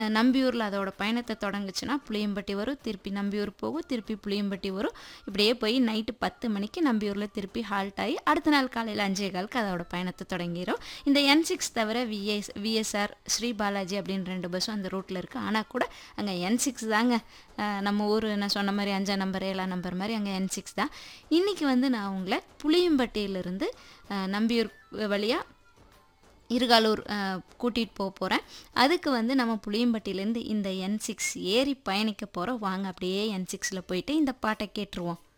நம்பியூரில் அதோட பயணத்தை தொடங்குச்சுன்னா புளியம்பட்டி வரும் திருப்பி நம்பியூர் போகும் திருப்பி புளியம்பட்டி வரும் இப்படியே போய் நைட்டு பத்து மணிக்கு நம்பியூரில் திருப்பி ஹால்ட் ஆகி அடுத்த நாள் காலையில் அஞ்சே காலுக்கு அதோட பயணத்தை தொடங்கிடும் இந்த என் சிக்ஸ் தவிர விஎஸ் விஎஸ்ஆர் ஸ்ரீ பாலாஜி அப்படின்னு ரெண்டு பஸ்ஸும் அந்த ரூட்டில் இருக்குது ஆனால் கூட அங்கே என் சிக்ஸ் தாங்க அஹ் நம்ம ஊர் நான் சொன்ன மாதிரி அஞ்சாம் நம்பர் ஏழாம் நம்பர் மாதிரி அங்கே என் சிக்ஸ் தான் இன்றைக்கி வந்து நான் உங்களை புளியம்பட்டியிலிருந்து அஹ், நம்பியூர் வழியாக இருகாலூர் கூட்டிகிட்டு போக போகிறேன் அதுக்கு வந்து நம்ம புளியம்பட்டியிலேருந்து இந்த என் சிக்ஸ் ஏறி பயணிக்க போகிறோம் வாங்க அப்படியே என் சிக்ஸில் போயிட்டு இந்த பாட்டை கேட்டுருவோம்